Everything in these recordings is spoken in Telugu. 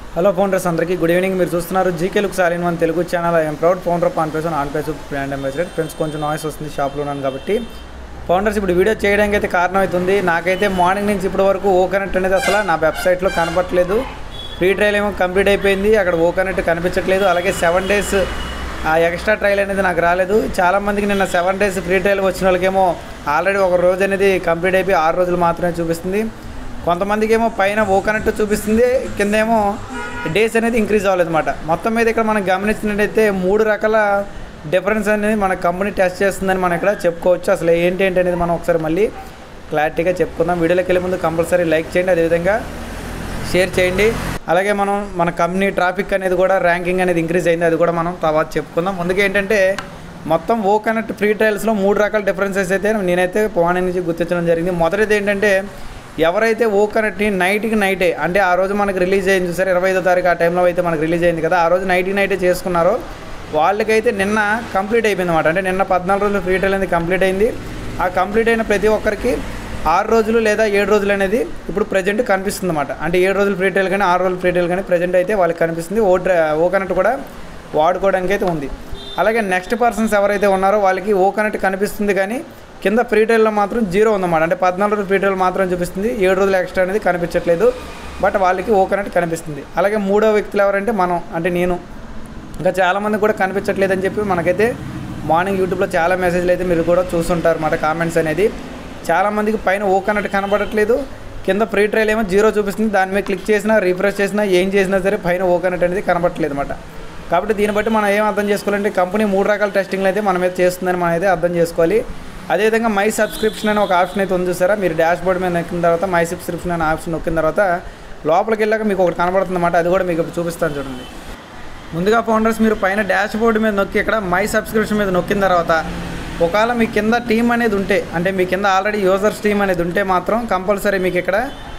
హలో ఫౌండర్స్ అందరికీ గుడ్ ఈవినింగ్ మీరు చూస్తున్నారు జీకే లుక్ సాలిన్ one Telugu channel I'm proud founder of on పేసన్ on pace brand ambassador friends కొంచెం నాయిస్ వస్తుంది షాప్లో ఉన్నాను కాబట్టి ఫౌండర్స్ ఇప్పుడు వీడియో చేయడానికి అయితే కారణం అవుతుంది నాకైతే మార్నింగ్ నుంచి ఇప్పటి వరకు ఓ కనెక్ట్ అనేది అసలు నా వెబ్సైట్లో కనపట్లేదు ఫ్రీ ట్రయల్ ఏమో కంప్లీట్ అయిపోయింది అక్కడ ఓ కనెక్ట్ కనిపించట్లేదు అలాగే సెవెన్ డేస్ ఆ ఎక్స్ట్రా ట్రయల్ అనేది నాకు రాలేదు చాలామందికి నిన్న సెవెన్ డేస్ ఫ్రీ ట్రయల్ వచ్చిన వాళ్ళకేమో ఆల్రెడీ ఒక రోజు అనేది కంప్లీట్ అయిపోయి ఆరు రోజులు మాత్రమే చూపిస్తుంది కొంతమందికి ఏమో పైన ఓ కనెక్ట్ చూపిస్తుంది కిందేమో డేస్ అనేది ఇంక్రీజ్ అవ్వలేదు అనమాట మొత్తం మీద ఇక్కడ మనం గమనించినట్టయితే మూడు రకాల డిఫరెన్స్ అనేది మన కంపెనీ టెస్ట్ చేస్తుందని మనం ఇక్కడ చెప్పుకోవచ్చు అసలు ఏంటి ఏంటి అనేది మనం ఒకసారి మళ్ళీ క్లారిటీగా చెప్పుకుందాం వీడియోలోకి వెళ్ళే ముందు కంపల్సరీ లైక్ చేయండి అదేవిధంగా షేర్ చేయండి అలాగే మనం మన కంపెనీ ట్రాఫిక్ అనేది కూడా ర్యాంకింగ్ అనేది ఇంక్రీజ్ అయింది అది కూడా మనం తర్వాత చెప్పుకుందాం ముందుగా ఏంటంటే మొత్తం ఓ కనెక్ట్ ఫ్రీ ట్రయల్స్లో మూడు రకాల డిఫరెన్సెస్ అయితే నేనైతే పోనీ నుంచి గుర్తించడం జరిగింది మొదటిది ఏంటంటే ఎవరైతే ఓ కనెక్ట్ని నైట్కి నైటే అంటే ఆ రోజు మనకి రిలీజ్ అయింది చూసారు ఇరవై ఐదో తారీఖు ఆ టైంలో అయితే మనకి రిలీజ్ అయింది కదా ఆ రోజు నైట్కి నైటే చేసుకున్నారో వాళ్ళకైతే నిన్న కంప్లీట్ అయిపోయింది అనమాట అంటే నిన్న పద్నాలుగు రోజులు ఫ్రీ ట్రయల్ అనేది కంప్లీట్ అయింది ఆ కంప్లీట్ అయిన ప్రతి ఒక్కరికి ఆరు రోజులు లేదా ఏడు రోజులు అనేది ఇప్పుడు ప్రజెంట్ కనిపిస్తుంది అనమాట అంటే ఏడు రోజులు ఫ్రీ ట్రయల్ కానీ ఆరు రోజులు ఫ్రీ ట్రయల్ కానీ ప్రజెంట్ అయితే వాళ్ళకి కనిపిస్తుంది ఓ డ్ర ఓ కనెక్ట్ కూడా వాడుకోవడానికి అయితే ఉంది అలాగే నెక్స్ట్ పర్సన్స్ ఎవరైతే ఉన్నారో వాళ్ళకి ఓ కనెక్ట్ కనిపిస్తుంది కానీ కింద ఫ్రీ ట్రయల్లో మాత్రం జీరో ఉందన్నమాట అంటే పద్నాలుగు రోజులు ఫ్రీ ట్రయల్ మాత్రం చూపిస్తుంది ఏడు రోజులు ఎక్స్ట్రా అనేది కనిపించట్లేదు బట్ వాళ్ళకి ఓ కనెక్ట్ కనిపిస్తుంది అలాగే మూడో వ్యక్తులు ఎవరంటే మనం అంటే నేను ఇంకా చాలామంది కూడా కనిపించట్లేదు అని చెప్పి మనకైతే మార్నింగ్ యూట్యూబ్లో చాలా మెసేజ్లు అయితే మీరు కూడా చూస్తుంటారు అన్నమాట కామెంట్స్ అనేది చాలామందికి పైన ఓ కనెక్ట్ కనబడట్లేదు కింద ఫ్రీ ట్రయల్ ఏమో జీరో చూపిస్తుంది దాని మీద క్లిక్ చేసినా రీఫ్రెష్ చేసినా ఏం చేసినా సరే పైన ఓ కనెక్ట్ అనేది కనబడట్లేదు అనమాట కాబట్టి దీన్ని బట్టి మనం ఏం అర్థం చేసుకోవాలంటే కంపెనీ మూడు రకాల టెస్టింగ్లు అయితే మన మీద చేస్తుందని మనం అయితే అర్థం చేసుకోవాలి అదేవిధంగా మై సబ్స్క్రిప్షన్ అనే ఒక ఆప్షన్ అయితే ఉంది చూసారా మీరు డాష్ బోర్డ్ మీద నొక్కిన తర్వాత మై సబ్స్క్రిప్షన్ అనే ఆప్షన్ నొక్కిన తర్వాత లోపలికి వెళ్ళాక మీకు ఒకటి కనబడుతుంది అన్నమాట అది కూడా మీకు ఇప్పుడు చూపిస్తాను చూడండి ముందుగా ఫౌండర్స్ మీరు పైన డాష్ బోర్డు మీద నొక్కి ఇక్కడ మై సబ్స్క్రిప్షన్ మీద నొక్కిన తర్వాత ఒకవేళ మీ కింద టీం అనేది ఉంటే అంటే మీ కింద ఆల్రెడీ యూజర్స్ టీం అనేది ఉంటే మాత్రం కంపల్సరీ మీకు ఇక్కడ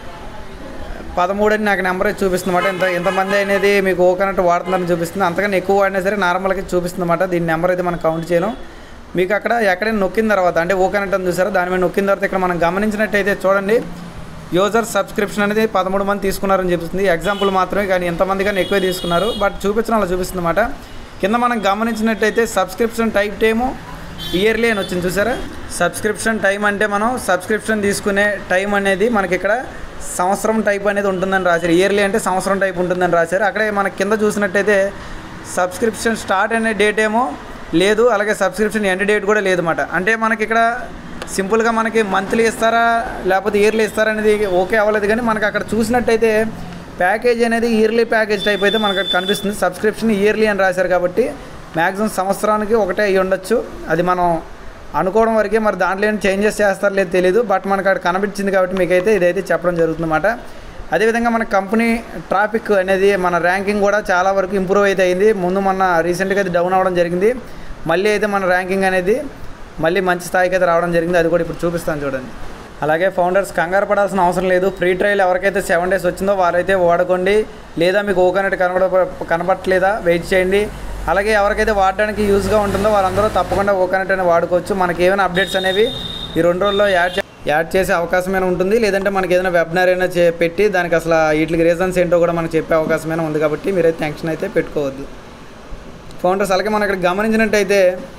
పదమూడు అని నాకు నెంబర్ చూపిస్తుందన్నమాట ఎంత ఎంతమంది అనేది మీకు ఓ కనెక్ట్ వాడుతున్నారని చూపిస్తుంది అంతకన్నా ఎక్కువ వాడినా సరే నార్మల్గా చూపిస్తుందన్నమాట దీని నెంబర్ అయితే మనం కౌంట్ చేయలేం మీకు అక్కడ ఎక్కడైనా నొక్కిన తర్వాత అంటే ఓ కనెక్ట్ అని చూసారా దాని మీద నొక్కిన తర్వాత ఇక్కడ మనం గమనించినట్టయితే చూడండి యూజర్ సబ్స్క్రిప్షన్ అనేది పదమూడు మంది తీసుకున్నారని చెప్తుంది ఎగ్జాంపుల్ మాత్రమే కానీ ఎంతమంది కానీ ఎక్కువ తీసుకున్నారు బట్ చూపించడం అలా చూపిస్తుంది అనమాట కింద మనం గమనించినట్టయితే సబ్స్క్రిప్షన్ టైప్ టైము ఇయర్లీ అని వచ్చింది చూసారా సబ్స్క్రిప్షన్ టైం అంటే మనం సబ్స్క్రిప్షన్ తీసుకునే టైం అనేది మనకి ఇక్కడ సంవత్సరం టైప్ అనేది ఉంటుందని రాశారు ఇయర్లీ అంటే సంవత్సరం టైప్ ఉంటుందని రాశారు అక్కడే మన కింద చూసినట్టయితే సబ్స్క్రిప్షన్ స్టార్ట్ అనే డేట్ ఏమో లేదు అలాగే సబ్స్క్రిప్షన్ ఎండ్ డేట్ కూడా లేదన్నమాట అంటే మనకి ఇక్కడ సింపుల్గా మనకి మంత్లీ ఇస్తారా లేకపోతే ఇయర్లీ ఇస్తారా అనేది ఓకే అవ్వలేదు కానీ మనకి అక్కడ చూసినట్టయితే ప్యాకేజ్ అనేది ఇయర్లీ ప్యాకేజ్ టైప్ అయితే మనకు అక్కడ కనిపిస్తుంది సబ్స్క్రిప్షన్ ఇయర్లీ అని రాశారు కాబట్టి మ్యాక్సిమం సంవత్సరానికి ఒకటే అయ్యి ఉండొచ్చు అది మనం అనుకోవడం వరకే మరి దాంట్లో ఏం చేంజెస్ చేస్తారో లేదు తెలియదు బట్ మనకు అక్కడ కనిపించింది కాబట్టి మీకైతే ఇదైతే చెప్పడం జరుగుతుందన్నమాట అదేవిధంగా మన కంపెనీ ట్రాఫిక్ అనేది మన ర్యాంకింగ్ కూడా చాలా వరకు ఇంప్రూవ్ అయితే అయింది ముందు మొన్న రీసెంట్గా అయితే డౌన్ అవ్వడం జరిగింది మళ్ళీ అయితే మన ర్యాంకింగ్ అనేది మళ్ళీ మంచి స్థాయికి అయితే రావడం జరిగింది అది కూడా ఇప్పుడు చూపిస్తాను చూడండి అలాగే ఫౌండర్స్ కంగారు పడాల్సిన అవసరం లేదు ఫ్రీ ట్రయల్ ఎవరికైతే సెవెన్ డేస్ వచ్చిందో వారైతే వాడుకోండి లేదా మీకు ఓకనెట్ కనబడ కనబట్టలేదా వెయిట్ చేయండి అలాగే ఎవరికైతే వాడడానికి యూజ్గా ఉంటుందో వాళ్ళందరూ తప్పకుండా ఓకనెట్ అనేది వాడుకోవచ్చు మనకి ఏమైనా అప్డేట్స్ అనేవి ఈ రెండు రోజుల్లో యాడ్ చే- యాడ్ చేసే అవకాశమైనా ఉంటుంది లేదంటే మనకి ఏదైనా వెబినార్ అయినా చే పెట్టి దానికి అసలు వీటికి రీజన్స్ ఏంటో కూడా మనకు చెప్పే అవకాశమైనా ఉంది కాబట్టి మీరైతే టెన్షన్ అయితే పెట్టుకోవద్దు ఫౌండర్స్ అలాగే మనం ఇక్కడ గమనించినట్టయితే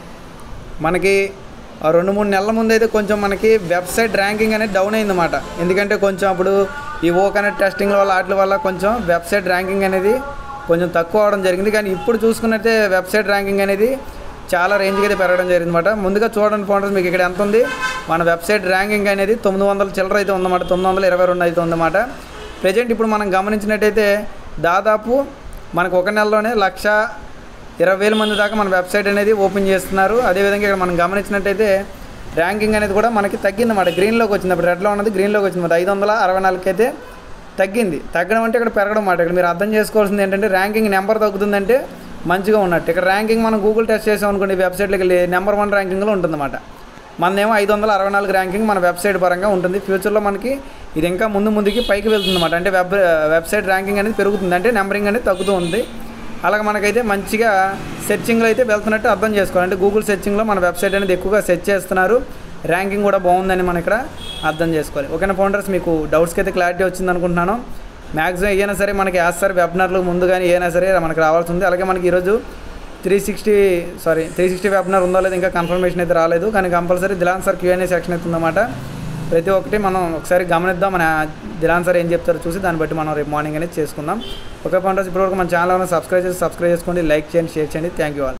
మనకి ఆ రెండు మూడు నెలల ముందు అయితే కొంచెం మనకి వెబ్సైట్ ర్యాంకింగ్ అనేది డౌన్ అయిందన్నమాట ఎందుకంటే కొంచెం అప్పుడు ఈ ఓ కనెక్ట్ టెస్టింగ్ వల్ల వాటి వల్ల కొంచెం వెబ్సైట్ ర్యాంకింగ్ అనేది కొంచెం తక్కువ అవడం జరిగింది కానీ ఇప్పుడు చూసుకున్నట్టే వెబ్సైట్ ర్యాంకింగ్ అనేది చాలా రేంజ్కి అయితే పెరగడం జరిగింది అనమాట ముందుగా చూడండి ఫౌండర్స్ మీకు ఇక్కడ ఎంత ఉంది మన వెబ్సైట్ ర్యాంకింగ్ అనేది తొమ్మిది వందల చిల్లర అయితే ఉందన్నమాట తొమ్మిది వందల ఇరవై రెండు అయితే ఉందన్నమాట ప్రజెంట్ ఇప్పుడు మనం గమనించినట్టయితే దాదాపు మనకు ఒక నెలలోనే లక్ష ఇరవై వేల మంది దాకా మన వెబ్సైట్ అనేది ఓపెన్ చేస్తున్నారు అదేవిధంగా ఇక్కడ మనం గమనించినట్టయితే ర్యాంకింగ్ అనేది కూడా మనకి తగ్గిందన్నమాట గ్రీన్లోకి వచ్చింది అప్పుడు రెడ్లో ఉన్నది గ్రీన్లోకి వచ్చింది మరి ఐదు వందల అరవై నాలుగుకి అయితే తగ్గింది తగ్గడం అంటే ఇక్కడ పెరగడం అన్నమాట ఇక్కడ మీరు అర్థం చేసుకోవాల్సింది ఏంటంటే ర్యాంకింగ్ నెంబర్ తగ్గుతుందంటే మంచిగా ఉన్నట్టు ఇక్కడ ర్యాంకింగ్ మనం గూగుల్ టెస్ట్ చేసాం అనుకోండి వెబ్సైట్లోకి వెళ్ళి నెంబర్ వన్ ర్యాంకింగ్లో ఉంటుందన్నమాట మనదేమో ఐదు వందల అరవై నాలుగు ర్యాంకింగ్ మన వెబ్సైట్ పరంగా ఉంటుంది ఫ్యూచర్లో మనకి ఇది ఇంకా ముందు ముందుకి పైకి వెళ్తుంది అనమాట అంటే వెబ్ వెబ్సైట్ ర్యాంకింగ్ అనేది పెరుగుతుంది అంటే నెంబరింగ్ అనేది తగ్గుతూ ఉంది అలాగే మనకైతే మంచిగా సెర్చింగ్లో అయితే వెళ్తున్నట్టు అర్థం చేసుకోవాలి అంటే గూగుల్ సెర్చింగ్లో మన వెబ్సైట్ అనేది ఎక్కువగా సెర్చ్ చేస్తున్నారు ర్యాంకింగ్ కూడా బాగుందని మనం ఇక్కడ అర్థం చేసుకోవాలి ఓకేనా ఫౌండర్స్ మీకు డౌట్స్కి అయితే క్లారిటీ వచ్చింది అనుకుంటున్నాను మ్యాక్సిమం ఏదైనా సరే మనకి వేస్తారు వెబినార్లు ముందు కానీ ఏదైనా సరే మనకి రావాల్సి ఉంది అలాగే మనకి ఈరోజు three sixty sorry three sixty webinar ఉందో లేదో ఇంకా కన్ఫర్మేషన్ అయితే రాలేదు కానీ కంపల్సరీ దిలాన్ సార్ క్యూఎన్ఏ సెక్షన్ అయితే ఉందన్నమాట ప్రతి ఒక్కటి మనం ఒకసారి గమనిద్దాం మన దిలాన్ సార్ ఏం చెప్తారో చూసి దాన్ని బట్టి మనం రేపు మార్నింగ్ అనేది చేసుకుందాం ఓకే పంటస్ ఇప్పటివరకు మన ఛానల్ సబ్స్క్రైబ్ చేసి సబ్స్క్రైబ్ చేసుకోండి లైక్ చేయండి షేర్ చేయండి థ్యాంక్ యూ ఆల్